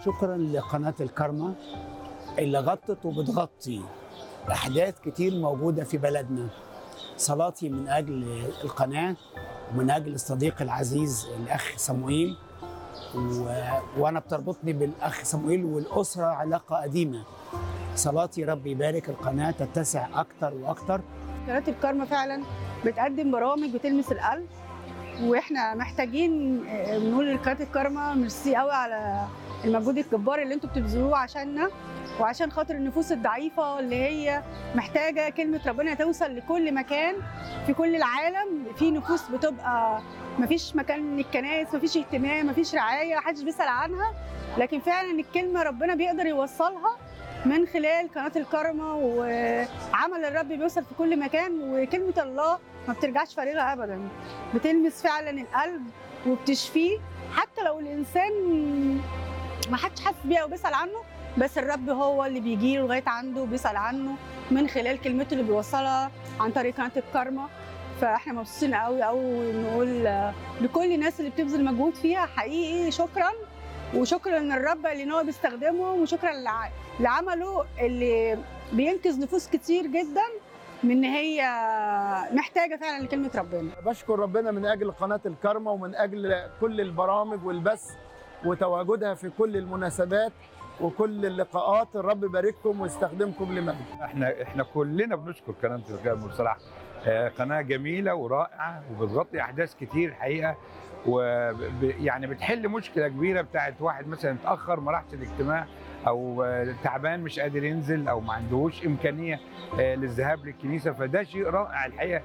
شكرا لقناة الكرمة اللي غطت وبتغطي أحداث كتير موجودة في بلدنا صلاتي من أجل القناة ومن أجل الصديق العزيز الأخ صموئيل و... وأنا بتربطني بالأخ صموئيل والأسرة علاقة قديمة صلاتي رب يبارك القناة تتسع أكتر وأكتر قناة الكارما فعلا بتقدم برامج بتلمس القلب واحنا محتاجين آه، بنقول لقناة الكارما ميرسي قوي على المجهود الجبار اللي انتوا بتبذلوه عشاننا وعشان خاطر النفوس الضعيفة اللي هي محتاجة كلمة ربنا توصل لكل مكان في كل العالم في نفوس بتبقى مفيش مكان للكنائس مفيش اهتمام مفيش رعاية محدش بيسأل عنها لكن فعلا الكلمة ربنا بيقدر يوصلها من خلال قناة الكرمة وعمل الرب بيوصل في كل مكان وكلمة الله ما بترجعش فارغة أبدا بتلمس فعلا القلب وبتشفيه حتى لو الإنسان ما حدش حاسس بيه أو بيسأل عنه بس الرب هو اللي بيجي له لغاية عنده وبيسأل عنه من خلال كلمته اللي بيوصلها عن طريق قناة الكرمة فاحنا مبسوطين قوي قوي نقول آه، لكل الناس اللي بتبذل مجهود فيها حقيقي شكرا وشكرا للرب اللي هو بيستخدمه وشكرا لع- لعمله اللي بينقذ نفوس كتير جدا من ان هي محتاجه فعلا لكلمه ربنا بشكر ربنا من اجل قناه الكرمه ومن اجل كل البرامج والبث وتواجدها في كل المناسبات وكل اللقاءات الرب يبارككم ويستخدمكم لمجد احنا احنا كلنا بنشكر قناه الكرم بصراحه آه، قناه جميله ورائعه وبتغطي احداث كتير حقيقه ويعني بتحل مشكله كبيره بتاعت واحد مثلا اتاخر ما راحش الاجتماع او آه، تعبان مش قادر ينزل او ما عندهوش امكانيه آه، للذهاب للكنيسه فده شيء رائع الحقيقه